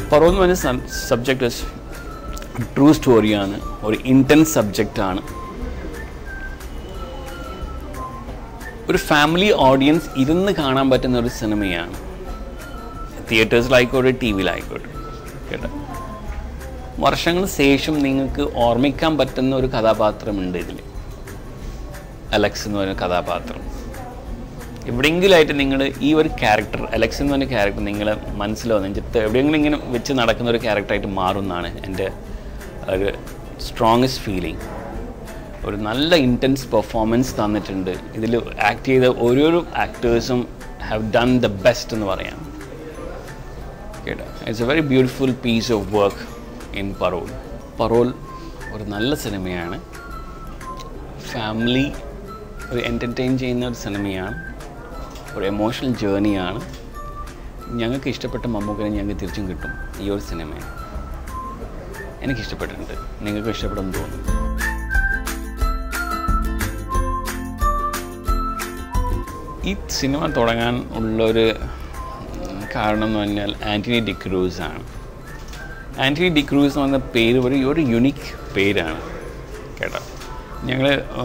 പറോ എന്ന് പറഞ്ഞ subject true സ്റ്റോറിയാണ് ഒരു ഇൻറ്റൻസ് സബ്ജക്റ്റാണ് ഒരു ഫാമിലി ഓഡിയൻസ് ഇരുന്ന് കാണാൻ പറ്റുന്ന ഒരു സിനിമയാണ് തിയേറ്റേഴ്സിലായിക്കോട്ടെ ടി വിയിലായിക്കോട്ടെ കേട്ടോ വർഷങ്ങൾക്ക് ശേഷം നിങ്ങൾക്ക് ഓർമ്മിക്കാൻ പറ്റുന്ന ഒരു കഥാപാത്രമുണ്ട് ഇതിൽ അലക്സ് എന്ന് പറയുന്ന കഥാപാത്രം എവിടെയെങ്കിലുമായിട്ട് നിങ്ങൾ ഈ ഒരു ക്യാരക്ടർ അലക്സ് എന്ന് പറഞ്ഞ ക്യാരക്ടർ നിങ്ങളെ മനസ്സിലോ നെഞ്ചത്ത് എവിടെയെങ്കിലും ഇങ്ങനെ വെച്ച് നടക്കുന്ന ഒരു ക്യാരക്ടറായിട്ട് മാറുമെന്നാണ് എൻ്റെ ഒരു സ്ട്രോങ്ങസ്റ്റ് ഫീലിംഗ് ഒരു നല്ല ഇൻറ്റൻസ് പെർഫോമൻസ് തന്നിട്ടുണ്ട് ഇതിൽ ആക്ട് ചെയ്ത ഓരോരോ ആക്ടേഴ്സും ഹാവ് ഡൺ ദ ബെസ്റ്റ് എന്ന് പറയാം കേട്ടോ it's a very beautiful piece of work in Parole Parole ഒരു നല്ല സിനിമയാണ് ഫാമിലി ഒരു എൻ്റർടൈൻ ചെയ്യുന്ന ഒരു സിനിമയാണ് ഒരു എമോഷണൽ ജേർണിയാണ് ഞങ്ങൾക്ക് ഇഷ്ടപ്പെട്ട മമ്മൂക്കനെ ഞങ്ങൾക്ക് തിരിച്ചും കിട്ടും ഈ ഒരു സിനിമയിൽ എനിക്ക് ഇഷ്ടപ്പെട്ടിട്ടുണ്ട് നിങ്ങൾക്ക് ഇഷ്ടപ്പെടുമെന്ന് തോന്നുന്നു ഈ സിനിമ തുടങ്ങാൻ ഉള്ളൊരു കാരണം എന്ന് പറഞ്ഞാൽ ആൻ്റണി ഡിക്രൂസ് ആണ് ആൻ്റണി ഡിക്രൂസ് എന്ന് പറഞ്ഞ പേര് ഒരു ഒരു യുണീക്ക് പേരാണ് കേട്ടോ ഞങ്ങൾ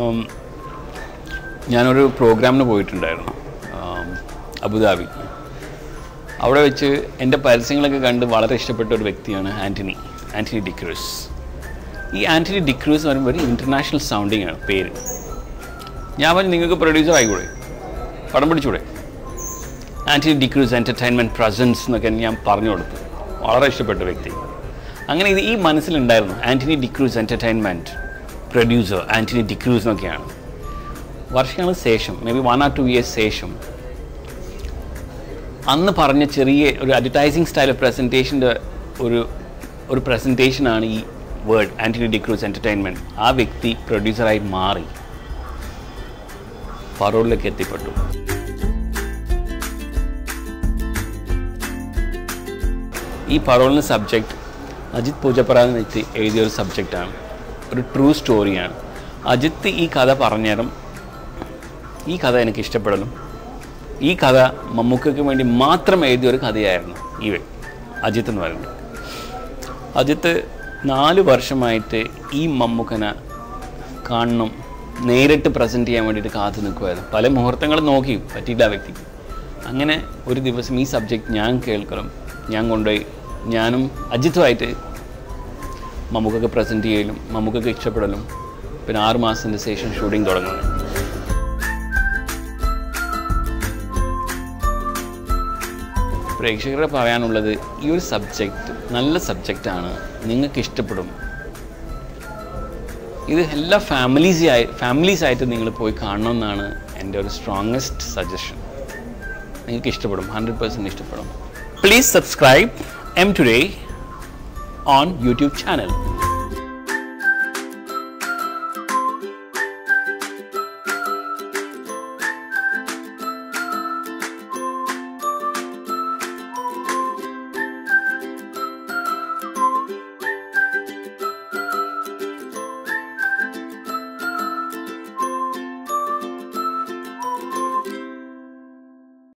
ഞാനൊരു പ്രോഗ്രാമിന് പോയിട്ടുണ്ടായിരുന്നു ഉം, അബുദാബി അവിടെ വെച്ച് എൻ്റെ പരസ്യങ്ങളൊക്കെ കണ്ട് വളരെ ഇഷ്ടപ്പെട്ട ഒരു വ്യക്തിയാണ് ആൻ്റണി ആൻ്റണി ഡിക്രൂസ് ഈ ആൻ്റണി ഡിക്രൂസ് എന്ന് പറയുമ്പോൾ ഒരു ഇൻ്റർനാഷണൽ സൗണ്ടിങ് ആണ് പേര് ഞാൻ പറഞ്ഞു നിങ്ങൾക്ക് പ്രൊഡ്യൂസർ ആയിക്കൂടെ പടം പിടിച്ചൂടെ ആൻറ്റി ഡിക്രൂസ് എൻ്റർടൈൻമെൻറ്റ് പ്രസൻസ് എന്നൊക്കെ ഞാൻ പറഞ്ഞു കൊടുത്തു വളരെ ഇഷ്ടപ്പെട്ട വ്യക്തി അങ്ങനെ ഇത് ഈ മനസ്സിലുണ്ടായിരുന്നു ആൻ്റണി ഡിക്രൂസ് എൻ്റർടൈൻമെൻറ്റ് പ്രൊഡ്യൂസർ ആൻ്റണി ഡിക്രൂസ് എന്നൊക്കെയാണ് വർഷങ്ങൾക്ക് ശേഷം may be one or two years ശേഷം അന്ന് പറഞ്ഞ ചെറിയ ഒരു അഡ്വർടൈസിങ് സ്റ്റൈൽ പ്രസൻറ്റേഷൻ്റെ ഒരു ഒരു പ്രസൻറ്റേഷനാണ് ഈ വേർഡ് ആൻ്റണി ഡിക്രൂസ് എൻ്റർടൈൻമെൻറ്റ് ആ വ്യക്തി പ്രൊഡ്യൂസറായി മാറി ഫറോളിലേക്ക് എത്തിപ്പെട്ടു ഈ പറോളിന് സബ്ജക്റ്റ് അജിത് പൂജപ്പറ എന്ന് വെച്ച് എഴുതിയൊരു സബ്ജക്റ്റാണ് ഒരു ട്രൂ സ്റ്റോറിയാണ് അജിത്ത് ഈ കഥ പറഞ്ഞേരം ഈ കഥ എനിക്ക് ഇഷ്ടപ്പെടലും ഈ കഥ മമ്മൂക്കയ്ക്ക് വേണ്ടി മാത്രം എഴുതിയ ഒരു കഥയായിരുന്നു ഈ വ്യക്തി അജിത്ത് എന്ന് പറയുന്നത് അജിത്ത് നാല് വർഷമായിട്ട് ഈ മമ്മൂക്കനെ കാണണം നേരിട്ട് പ്രസൻറ്റ് ചെയ്യാൻ വേണ്ടിയിട്ട് കാത്തു നിൽക്കുമായിരുന്നു പല മുഹൂർത്തങ്ങളും നോക്കി പറ്റിയില്ല ആ വ്യക്തിക്ക് അങ്ങനെ ഒരു ദിവസം ഈ സബ്ജക്റ്റ് ഞാൻ കേൾക്കണം ഞാൻ കൊണ്ടുപോയി ഞാനും അജിത്തുമായിട്ട് മമ്മൂക്കൊക്കെ പ്രസൻറ്റ് ചെയ്യലും മമ്മൂക്കൊക്കെ ഇഷ്ടപ്പെടലും പിന്നെ ആറ് മാസത്തിൻ്റെ ശേഷം ഷൂട്ടിംഗ് തുടങ്ങുന്നത് പ്രേക്ഷകരെ പറയാനുള്ളത് ഈ ഒരു സബ്ജക്റ്റ് നല്ല സബ്ജക്റ്റാണ് നിങ്ങൾക്ക് ഇഷ്ടപ്പെടും ഇത് എല്ലാ ഫാമിലീസ് ആയി ഫാമിലീസ് ആയിട്ട് നിങ്ങൾ പോയി കാണണമെന്നാണ് എൻ്റെ ഒരു സ്ട്രോങ്ങസ്റ്റ് സജഷൻ നിങ്ങൾക്ക് ഇഷ്ടപ്പെടും ഹൺഡ്രഡ് പേഴ്സൻറ്റ് ഇഷ്ടപ്പെടും please subscribe M today on YouTube channel